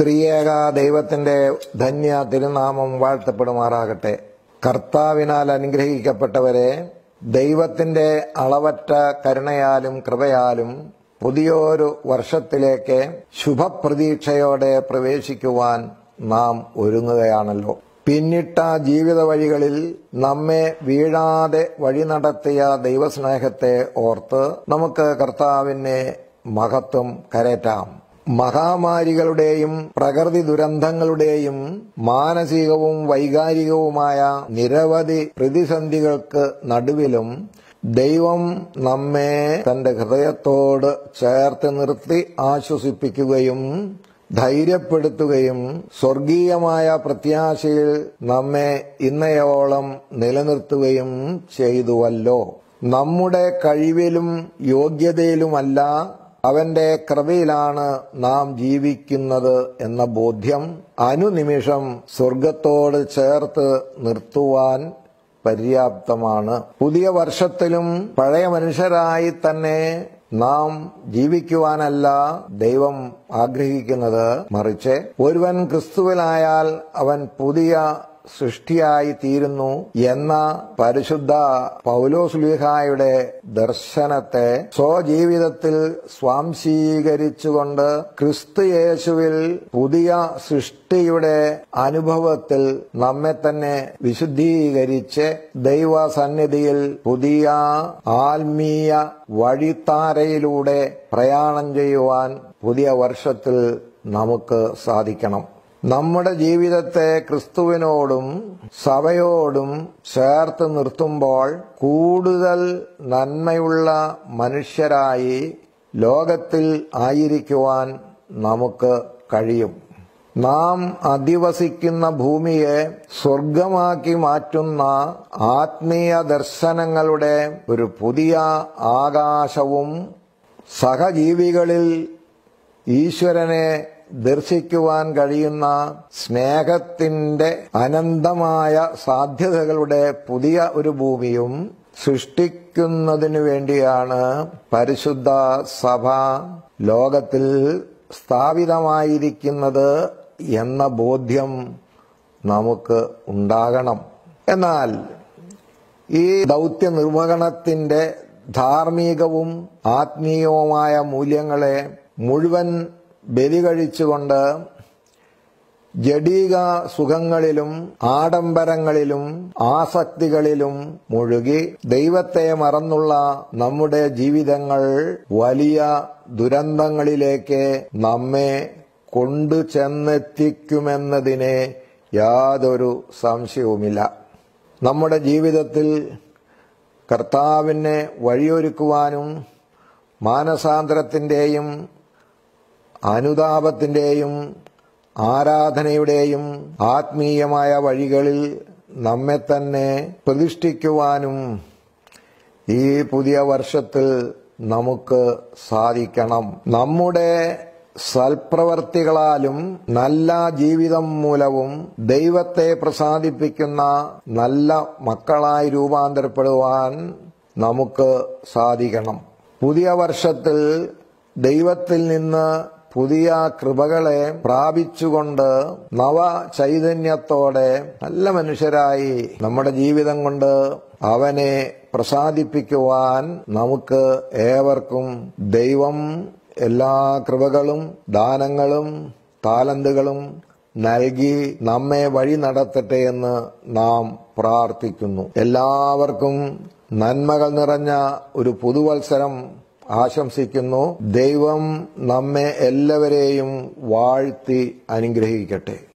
ത്രിയേക ദൈവത്തിന്റെ ധന്യ തിരുനാമം വാഴ്ത്തപ്പെടുമാറാകട്ടെ കർത്താവിനാൽ അനുഗ്രഹിക്കപ്പെട്ടവരെ ദൈവത്തിന്റെ അളവറ്റ കരുണയാലും കൃപയാലും പുതിയൊരു വർഷത്തിലേക്ക് ശുഭപ്രതീക്ഷയോടെ പ്രവേശിക്കുവാൻ നാം ഒരുങ്ങുകയാണല്ലോ പിന്നിട്ട ജീവിത വഴികളിൽ നമ്മെ വീഴാതെ വഴി നടത്തിയ ദൈവസ്നേഹത്തെ ഓർത്ത് നമുക്ക് കർത്താവിനെ മഹത്വം കരേറ്റാം മഹാമാരികളുടെയും പ്രകൃതി ദുരന്തങ്ങളുടെയും മാനസികവും വൈകാരികവുമായ നിരവധി പ്രതിസന്ധികൾക്ക് നടുവിലും ദൈവം നമ്മെ തന്റെ ഹൃദയത്തോട് ചേർത്ത് നിർത്തി ആശ്വസിപ്പിക്കുകയും ധൈര്യപ്പെടുത്തുകയും സ്വർഗീയമായ പ്രത്യാശയിൽ നമ്മെ ഇന്നയോളം നിലനിർത്തുകയും ചെയ്തുവല്ലോ നമ്മുടെ കഴിവിലും യോഗ്യതയിലുമല്ല അവന്റെ കൃപയിലാണ് നാം ജീവിക്കുന്നത് എന്ന ബോധ്യം അനുനിമിഷം സ്വർഗത്തോട് ചേർത്ത് നിർത്തുവാൻ പര്യാപ്തമാണ് പുതിയ വർഷത്തിലും പഴയ മനുഷ്യരായി തന്നെ നാം ജീവിക്കുവാനല്ല ദൈവം ആഗ്രഹിക്കുന്നത് മറിച്ച് ഒരുവൻ ക്രിസ്തുവിലായാൽ അവൻ പുതിയ സൃഷ്ടിയായി തീരുന്നു എന്ന പരിശുദ്ധ പൗലോസ്ലിഹായുടെ ദർശനത്തെ സ്വജീവിതത്തിൽ സ്വാംശീകരിച്ചുകൊണ്ട് ക്രിസ്തു യേശുവിൽ പുതിയ സൃഷ്ടിയുടെ അനുഭവത്തിൽ നമ്മെ തന്നെ വിശുദ്ധീകരിച്ച് ദൈവസന്നിധിയിൽ പുതിയ ആത്മീയ വഴിത്താരയിലൂടെ പ്രയാണം ചെയ്യുവാൻ പുതിയ വർഷത്തിൽ നമുക്ക് സാധിക്കണം നമ്മുടെ ജീവിതത്തെ ക്രിസ്തുവിനോടും സഭയോടും ചേർത്ത് നിർത്തുമ്പോൾ കൂടുതൽ നന്മയുള്ള മനുഷ്യരായി ലോകത്തിൽ ആയിരിക്കുവാൻ നമുക്ക് കഴിയും നാം അധിവസിക്കുന്ന ഭൂമിയെ സ്വർഗമാക്കി മാറ്റുന്ന ആത്മീയ ദർശനങ്ങളുടെ ഒരു പുതിയ ആകാശവും സഹജീവികളിൽ ഈശ്വരനെ ദർശിക്കുവാൻ കഴിയുന്ന സ്നേഹത്തിന്റെ അനന്തമായ സാധ്യതകളുടെ പുതിയ ഒരു ഭൂമിയും സൃഷ്ടിക്കുന്നതിനു വേണ്ടിയാണ് പരിശുദ്ധ സഭ ലോകത്തിൽ സ്ഥാപിതമായിരിക്കുന്നത് എന്ന ബോധ്യം നമുക്ക് ഉണ്ടാകണം എന്നാൽ ഈ ദൗത്യ നിർവഹണത്തിന്റെ ധാർമ്മികവും ആത്മീയവുമായ മൂല്യങ്ങളെ മുഴുവൻ ബലി കഴിച്ചുകൊണ്ട് ജഡീക സുഖങ്ങളിലും ആഡംബരങ്ങളിലും ആസക്തികളിലും മുഴുകി ദൈവത്തെ മറന്നുള്ള നമ്മുടെ ജീവിതങ്ങൾ വലിയ ദുരന്തങ്ങളിലേക്ക് നമ്മെ കൊണ്ടു ചെന്നെത്തിക്കുമെന്നതിന് യാതൊരു സംശയവുമില്ല നമ്മുടെ ജീവിതത്തിൽ കർത്താവിനെ വഴിയൊരുക്കുവാനും മാനസാന്തരത്തിന്റെയും അനുതാപത്തിന്റെയും ആരാധനയുടെയും ആത്മീയമായ വഴികളിൽ നമ്മെ തന്നെ പ്രതിഷ്ഠിക്കുവാനും ഈ പുതിയ വർഷത്തിൽ നമുക്ക് സാധിക്കണം നമ്മുടെ സൽപ്രവർത്തികളാലും നല്ല ജീവിതം മൂലവും ദൈവത്തെ പ്രസാദിപ്പിക്കുന്ന നല്ല മക്കളായി രൂപാന്തരപ്പെടുവാൻ നമുക്ക് സാധിക്കണം പുതിയ വർഷത്തിൽ ദൈവത്തിൽ നിന്ന് പുതിയ കൃപകളെ പ്രാപിച്ചുകൊണ്ട് നവ ചൈതന്യത്തോടെ നല്ല മനുഷ്യരായി നമ്മുടെ ജീവിതം കൊണ്ട് അവനെ പ്രസാദിപ്പിക്കുവാൻ നമുക്ക് ഏവർക്കും ദൈവം എല്ലാ കൃപകളും ദാനങ്ങളും താലന്തുകളും നൽകി നമ്മെ വഴി നടത്തട്ടെ എന്ന് നാം പ്രാർത്ഥിക്കുന്നു എല്ലാവർക്കും നന്മകൾ നിറഞ്ഞ ഒരു പുതുവത്സരം ആശംസിക്കുന്നു ദൈവം നമ്മെ എല്ലാവരെയും വാഴ്ത്തി അനുഗ്രഹിക്കട്ടെ